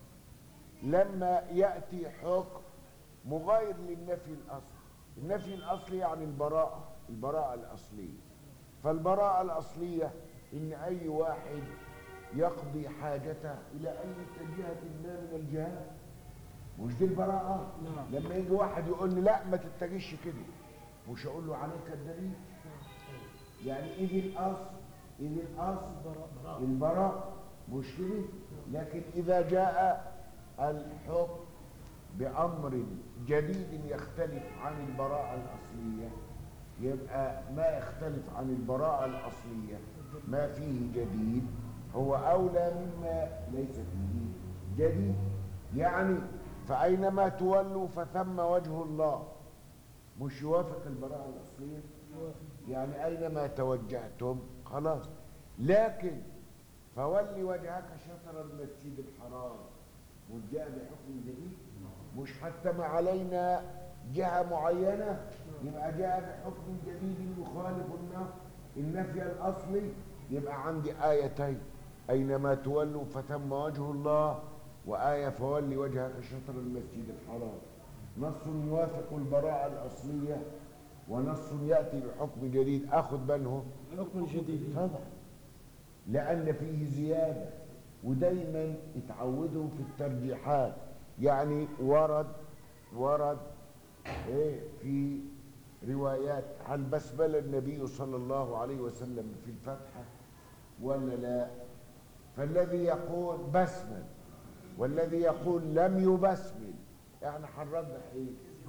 لما ياتي حكم مغاير للنفي الاصلي النفي الاصلي يعني البراءه البراءه الاصليه فالبراءه الاصليه ان اي واحد يقضي حاجته الى اي جهه ما من الجهات مش دي البراءه نعم. لما يجي واحد يقول لي لا ما تتجهش كده مش اقول له عليك الدليل يعني ايه الاصل ايه الاصل البراء مش كده لكن اذا جاء الحكم بامر جديد يختلف عن البراءه الاصليه يبقى ما يختلف عن البراءه الاصليه ما فيه جديد هو اولى مما ليس فيه جديد يعني فاينما تولوا فثم وجه الله مش يوافق البراءه الاصليه يعني أينما توجهتم خلاص لكن فولي وجهك شطر المسجد الحرام وجاء بحكم جديد مش حتم علينا جهة معينة يبقى جاء بحكم جديد يخالف النفي النفي الأصلي يبقى عندي آيتين أينما تولوا فثم وجه الله وآية فولي وجهك شطر المسجد الحرام نص يوافق البراءة الأصلية ونص يأتي بحكم جديد أخذ بينهم حكم جديد طبعا لأن فيه زيادة ودايما اتعودوا في الترجيحات يعني ورد ورد ايه في روايات عن بسملة النبي صلى الله عليه وسلم في الفتحة ولا لا فالذي يقول بسمل والذي يقول لم يبسمل يعني حررنا ايه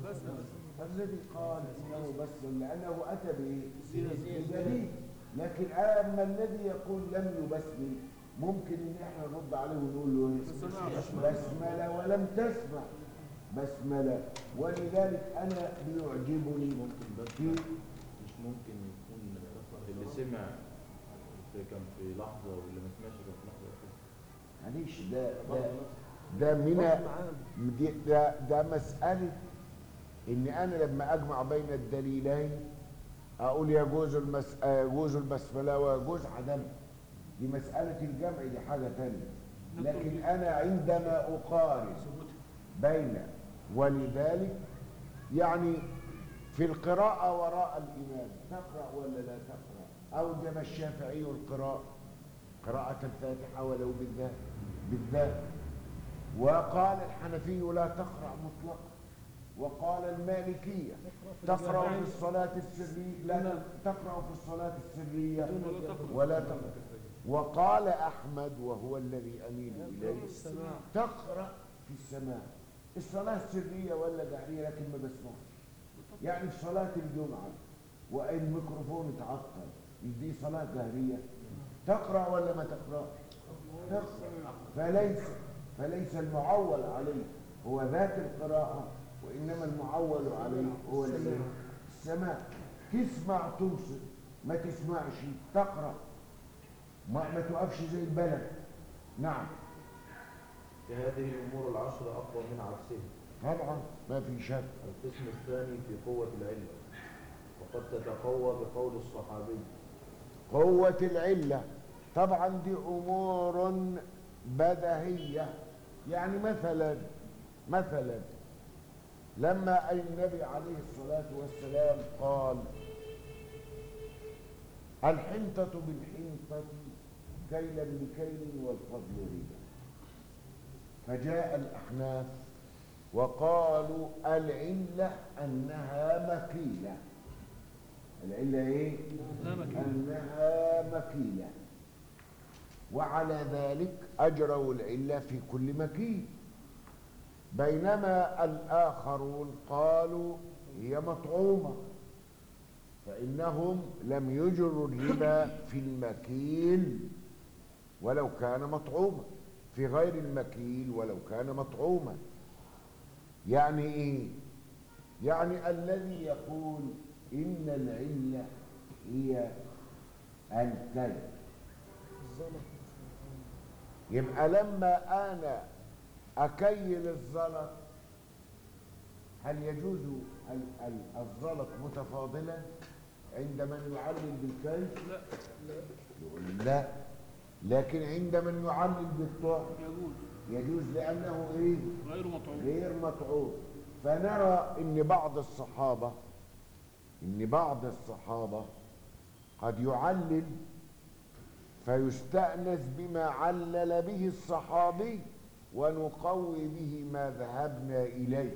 الذي قال انه بسمل لانه اتى بايه بدليل لكن اما الذي يقول لم يبسمل ممكن ان احنا نرد عليه ونقول له ايه بسمله ولم تسمع بسمله ولذلك انا بيعجبني ممكن بس في مش ممكن يكون اللي سمع في- كان في لحظة واللي ما سمعش كان في لحظة أخرى. معلش ده ده ده من دي- ده ده مسألة إن أنا لما أجمع بين الدليلين أقول يجوز المس يجوز البسملة ويجوز عدمها دي مسألة الجمع دي حاجة تانية لكن أنا عندما أقارن بين ولذلك يعني في القراءة وراء الإمام تقرأ ولا لا تقرأ أوجب الشافعي القراءة قراءة الفاتحة ولو بالذات بالذات وقال الحنفي لا تقرأ مطلقا وقال المالكية تقرأ في الصلاة السرية لا تقرأ في الصلاة السرية ولا تقرأ وقال أحمد وهو الذي أميل إليه تقرأ في السماء الصلاة السرية ولا جهرية لكن ما بسمعش يعني في صلاة الجمعة والميكروفون اتعطل مش دي صلاة جهرية تقرأ ولا ما تقرأ تقرأ فليس فليس المعول عليه هو ذات القراءة وإنما المعول عليه هو الإيه؟ السماع تسمع تنصت ما تسمعش تقرأ ما, ما توقفش زي البلد نعم هذه الأمور العشرة أقوى من عكسها طبعا ما في شك القسم الثاني في قوة العلة وقد تتقوى بقول الصحابي قوة العلة طبعا دي أمور بدهية يعني مثلا مثلا لما النبي عليه الصلاة والسلام قال الحنطة بالحنطة كيلا بكيل والفضل ربا فجاء الأحناف وقالوا العلة أنها مكيلة العلة إيه؟ أنها مكيلة وعلى ذلك أجروا العلة في كل مكيل بينما الآخرون قالوا هي مطعومة فإنهم لم يجروا الربا في المكيل ولو كان مطعوما في غير المكيل ولو كان مطعوما يعني ايه يعني الذي يقول ان العله هي الكي يبقى لما انا اكيل الزلط هل يجوز ال- ال- الزلط متفاضلا عند من يعلل بالكيل لا لا يقول لا لكن عند من يعلل بالطعم يجوز يجوز لانه ايه غير مطعوم غير مطعوم فنرى ان بعض الصحابه ان بعض الصحابه قد يعلل فيستأنس بما علل به الصحابي ونقوي به ما ذهبنا إليه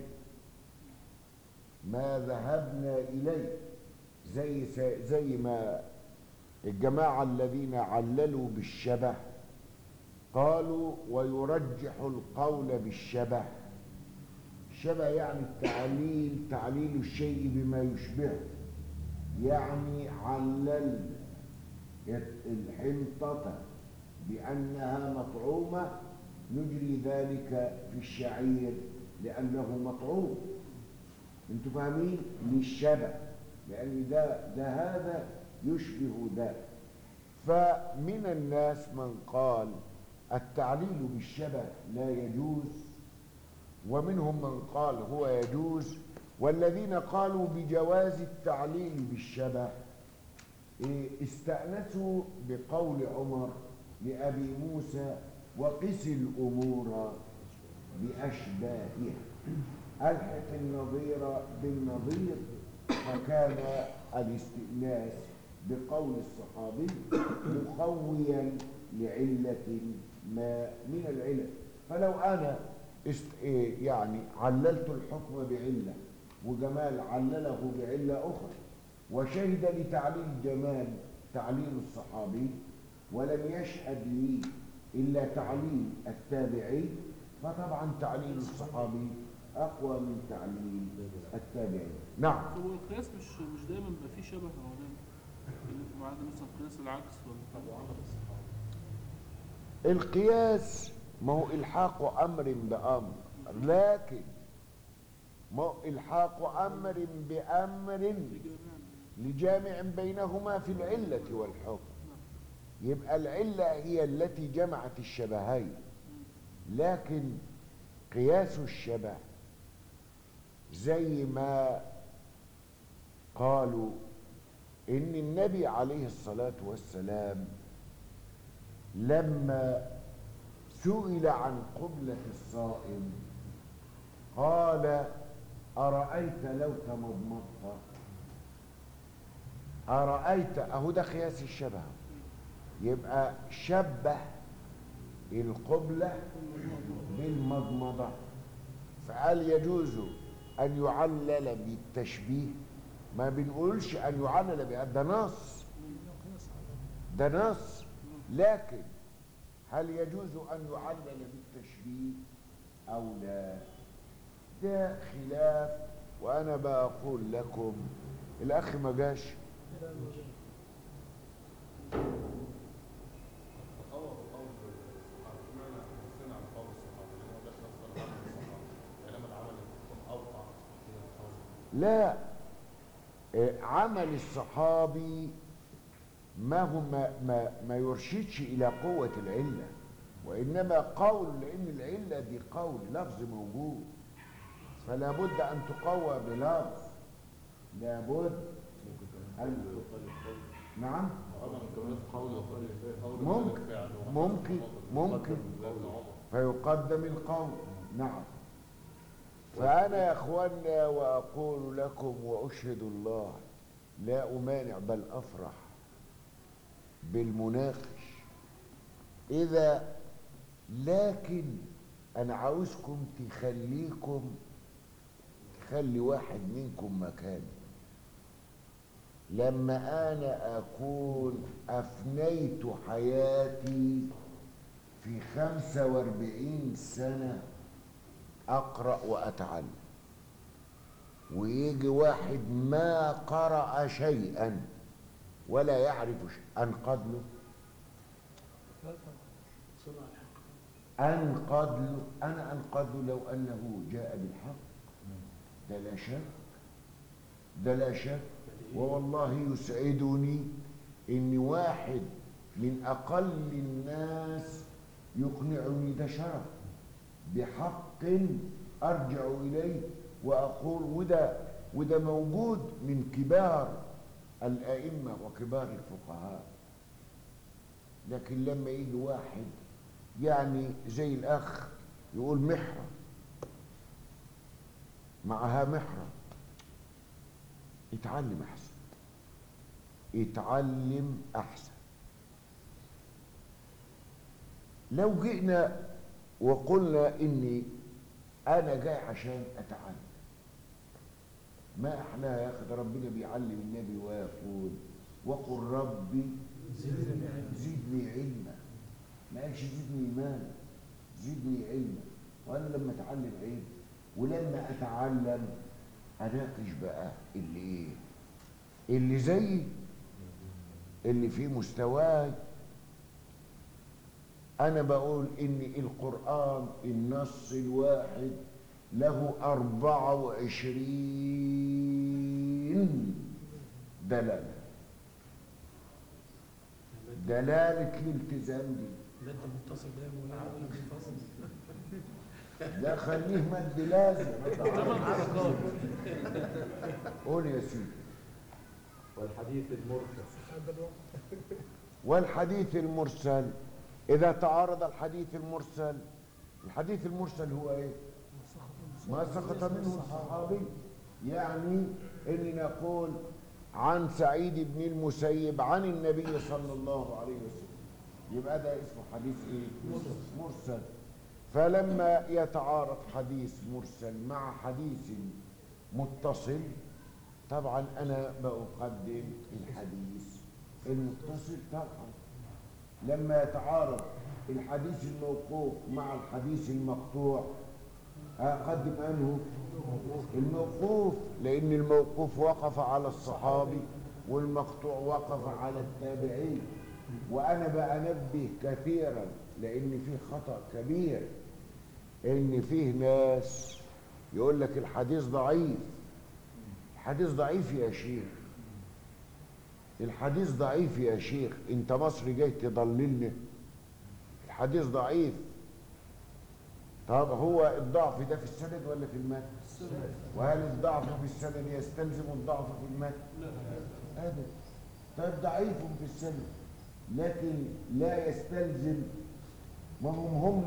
ما ذهبنا إليه زي زي ما الجماعة الذين عللوا بالشبه قالوا ويرجح القول بالشبه شبه يعني التعليل تعليل الشيء بما يشبهه يعني علل الحنطة بأنها مطعومة نجري ذلك في الشعير لأنه مطعوم انتوا فاهمين للشبه لأن ده, ده هذا يشبه ده فمن الناس من قال التعليل بالشبه لا يجوز ومنهم من قال هو يجوز والذين قالوا بجواز التعليل بالشبه إيه، استأنسوا بقول عمر لأبي موسى وقس الأمور بأشباهها ألحق النظير بالنظير فكان الاستئناس بقول الصحابي مخويا لعلة ما من العلل فلو أنا است... إيه يعني عللت الحكم بعلة وجمال علله بعلة أخرى وشهد لتعليل جمال تعليل الصحابي ولم يشهد لي إلا تعليل التابعي فطبعا تعليل الصحابي أقوى من تعليل التابعي نعم هو القياس مش مش دايما بيبقى فيه شبه هو دايما اللي في بعد مثلا قياس العكس ولا طب وعمل الصحابة القياس ما هو إلحاق أمر بأمر لكن ما هو إلحاق أمر بأمر بجميع لجامع بينهما في العلة والحكم يبقى العلة هي التي جمعت الشبهين لكن قياس الشبه زي ما قالوا إن النبي عليه الصلاة والسلام لما سئل عن قبلة الصائم قال أرأيت لو تمضمضت أرأيت أهو ده قياس الشبه يبقى شبه القبلة بالمضمضة فقال يجوز أن يعلل بالتشبيه ما بنقولش أن يعلل بها ده نص ده نص لكن هل يجوز أن يعلل بالتشبيه أو لا ده خلاف وأنا بقول لكم الأخ ما جاش تطور قول الصحابة اشمعنى نصينا عن قول الصحابة لأن هو ده نص على قول الصحابة بينما العمل يكون أوقع في القول لا آه، عمل الصحابي ما هو ما, ما, ما يرشدش إلى قوة العلة وإنما قول لأن العلة دي قول لفظ موجود فلا بد أن تقوى بلفظ لابد ممكن أن- كمان قول ويخالف قول نعم طبعا كمان قول ويخالف فعل ممكن ممكن ممكن فيقدم القول نعم فأنا يا أخوانا وأقول لكم وأشهد الله لا أمانع بل أفرح بالمناقش إذا لكن أنا عاوزكم تخليكم تخلي واحد منكم مكاني لما أنا أكون أفنيت حياتي في خمسة واربعين سنة أقرأ وأتعلم ويجي واحد ما قرأ شيئا ولا يعرف شيئا أنقذ له أنقذ له أنا أنقذ له لو أنه جاء بالحق ده لا شك ده لا شك والله يسعدني إن واحد من أقل الناس يقنعني ده شرف بحق أرجع إليه وأقول وده وده موجود من كبار الأئمة وكبار الفقهاء لكن لما يجي واحد يعني زي الأخ يقول محرة معها محرة يتعلم أحسن يتعلم أحسن لو جئنا وقلنا إني أنا جاي عشان أتعلم ما أحلاها يا أخي ده ربنا بيعلم النبي ويقول وقل ربي زدني علما ما قالش زدني مالا زدني علما وأنا لما أتعلم علم ولما أتعلم أناقش بقى اللي إيه اللي زيي اللي في مستواي أنا بقول إن القرآن النص الواحد له أربعة وعشرين دلالة دلالة الالتزام دي مادة متصل ده ولا ولا منفصل لا خليه مد لازم قول يا سيدي والحديث المرسل هذا الوقت والحديث المرسل إذا تعارض الحديث المرسل الحديث المرسل هو إيه؟ ما سقط منه الصحابي يعني إني نقول عن سعيد بن المسيب عن النبي صلى الله عليه وسلم يبقى ده اسمه حديث إيه؟ مرسل فلما يتعارض حديث مرسل مع حديث متصل طبعا أنا بقدم الحديث المتصل طبعا لما يتعارض الحديث الموقوف مع الحديث المقطوع أقدم أنه الموقوف لأن الموقوف وقف على الصحابي والمقطوع وقف على التابعين وأنا بأنبه كثيرا لأن فيه خطأ كبير إن فيه ناس يقول لك الحديث ضعيف الحديث ضعيف يا شيخ الحديث ضعيف يا شيخ انت مصري جاي تضللني الحديث ضعيف طب هو الضعف ده في السند ولا في المتن وهل الضعف في السند يستلزم الضعف في المتن لا ابدا طيب ضعيف في السند لكن لا يستلزم ما هم هم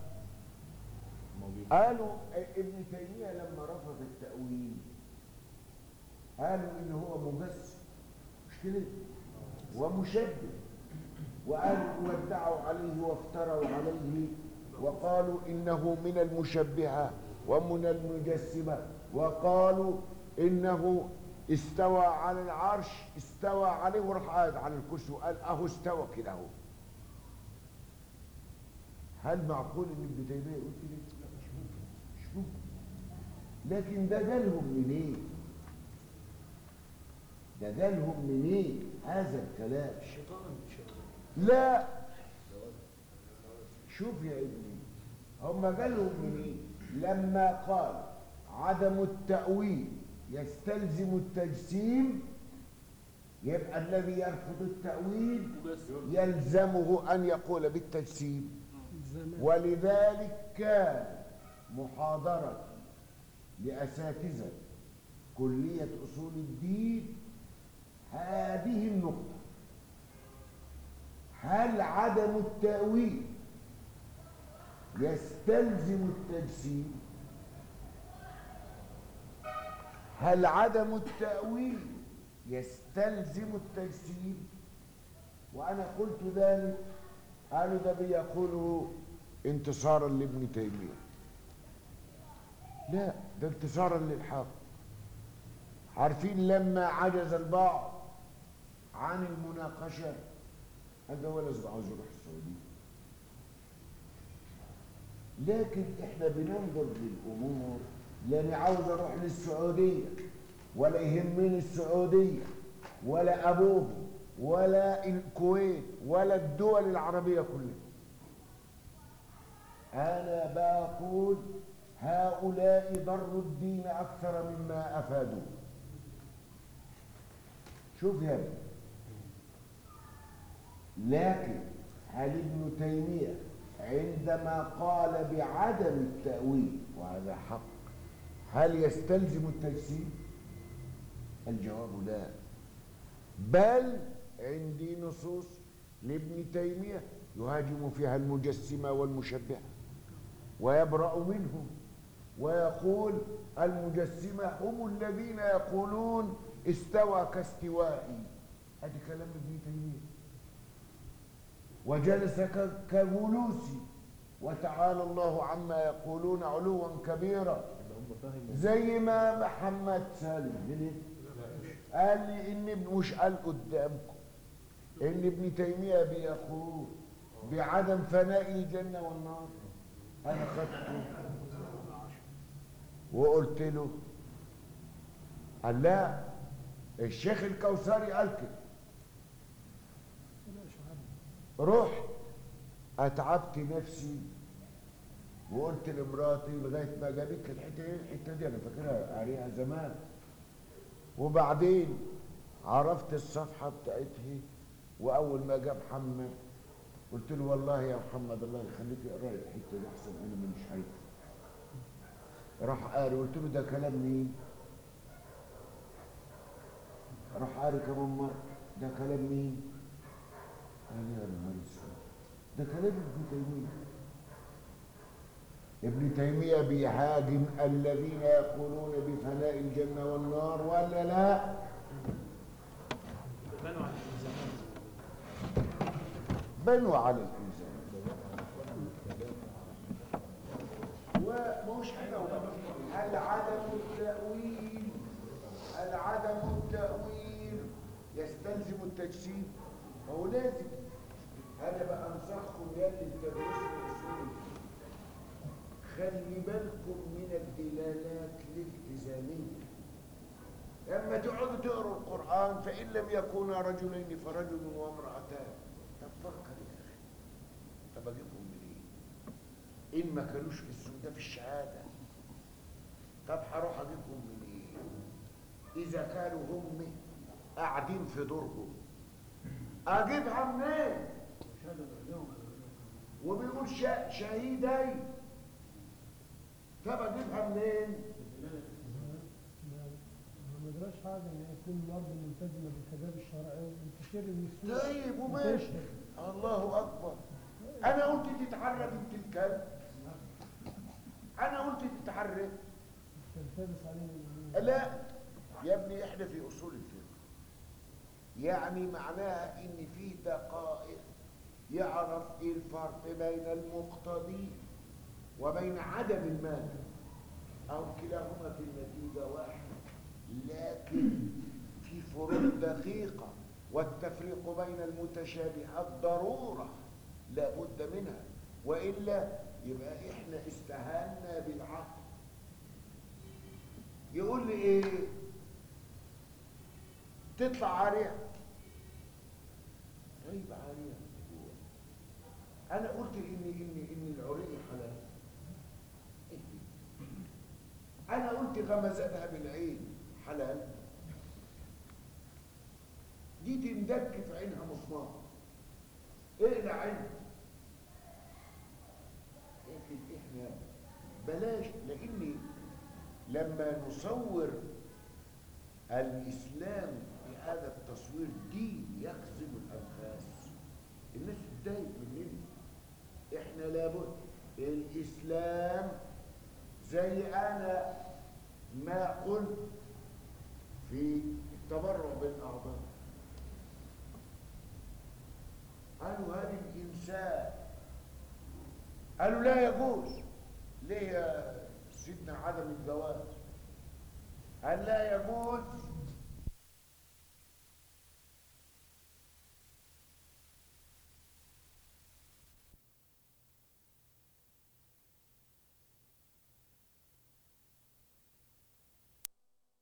موجود قالوا ابن تيمية لما رفض التأويل قالوا إن هو مجسم مش كده ومشبه وقالوا ودعوا عليه وافتروا عليه وقالوا إنه من المشبهة ومن المجسمة وقالوا إنه استوى على العرش استوى عليه وراح قاعد على الكرسي وقال أهو استوى كده أهو هل معقول ان ابن تيميه يقول كده؟ لا مش ممكن مش ممكن لكن ده جالهم منين؟ ده جالهم منين هذا الكلام؟ لا شوف يا ابني هم جالهم منين؟ لما قال عدم التأويل يستلزم التجسيم يبقى الذي يرفض التأويل مجسم يلزمه أن يقول بالتجسيم زمان ولذلك كان محاضرة لأساتذة كلية أصول الدين هذه النقطة هل عدم التأويل يستلزم التجسيم هل عدم التأويل يستلزم التجسيم وأنا قلت ذلك قالوا ده بيقولوا انتصارا لابن تيمية لا ده انتصارا للحق عارفين لما عجز البعض عن المناقشة هذا ولا عاوز يروح السعودية لكن احنا بننظر للأمور لاني عاوز اروح للسعودية ولا يهمني السعودية ولا ابوهم ولا الكويت ولا الدول العربية كلها أنا بقول هؤلاء ضروا الدين أكثر مما أفادوه شوف يا ابني لكن هل ابن تيمية عندما قال بعدم التأويل وهذا حق هل يستلزم التجسيم؟ الجواب لا بل عندي نصوص لابن تيمية يهاجم فيها المجسمة والمشبهة ويبرأ منهم ويقول المجسمة هم الذين يقولون استوى كاستوائي هذا كلام ابن تيمية وجلس ك- كجلوسي وتعالى الله عما يقولون علوا كبيرا اللي هم فهموا زي ما محمد سالم جديد قال لي ان ابن مش قال قدامكم ان ابن تيميه بيقول بعدم فناء الجنه والنار انا خدته وقلت له قال لا الشيخ الكوثري قال كده رحت اتعبت نفسي وقلت لمراتي لغايه ما جابت لي الحته دي الحته دي انا فاكرها قاريها زمان وبعدين عرفت الصفحه بتاعتها واول ما جاء محمد قلت له والله يا محمد الله يخليك اقرا لي الحته دي احسن انا مش عارف راح قاري قلت له ده كلام مين راح قاري كمان مرة ده كلام مين؟ قال يا نهار اسود ده كلام ابن تيمية ابن تيمية بيهاجم الذين يقولون بفناء الجنة والنار ولا لا؟ بنوا على الالتزامات بنوا على الإنسان ومش حاجة العدم التأويل العدم التأويل يستلزم التجسيد هو لازم أنا بقى أنصحكم يا اللي بتدرسوا أصول خلي بالكم من الدلالات الالتزامية لما تقعدوا تقروا القرآن فإن لم يكونا رجلين فرجل وامرأتان طب فكر يا أخي طب أجيبهم منين؟ إن ما كانوش في السوق ده في الشهادة طب هروح أجيبهم منين؟ إذا كانوا هم قاعدين في دورهم أجيبها منين؟ وبيقول شا- شهيدين طب أجيبها منين؟ ما ندراش حاجة ان يكون الأرض ملتزمة بالكباب الشرعية وتشير من السوق طيب وماشي الله اكبر انا قلت تتحرك بنت الكلب انا قلت تتحرك تلتبس عليه لا يا ابني احنا في اصول الفقه يعني معناها ان في دقائق يعرف ايه الفرق بين المقتضي وبين عدم المانع او كلاهما في النتيجه واحد لكن في فروق دقيقه والتفريق بين المتشابهات ضروره لا بد منها والا يبقى احنا استهنا بالعقل يقول لي ايه تطلع عاريه طيب عاريه انا قلت ان ان ان العري حلال إيه؟ انا قلت غمزتها بالعين حلال دي تندك في عينها مسمار اقلع عينها لكن احنا بلاش لاني لما نصور الاسلام بهذا التصوير دين يخزن الانفاس الناس تتضايق مننا احنا لابد الاسلام زي انا ما قلت في التبرع بالاعضاء قالوا هذه الانسان قالوا لا يجوز ليه يا سيدنا عدم الجواز قال لا يجوز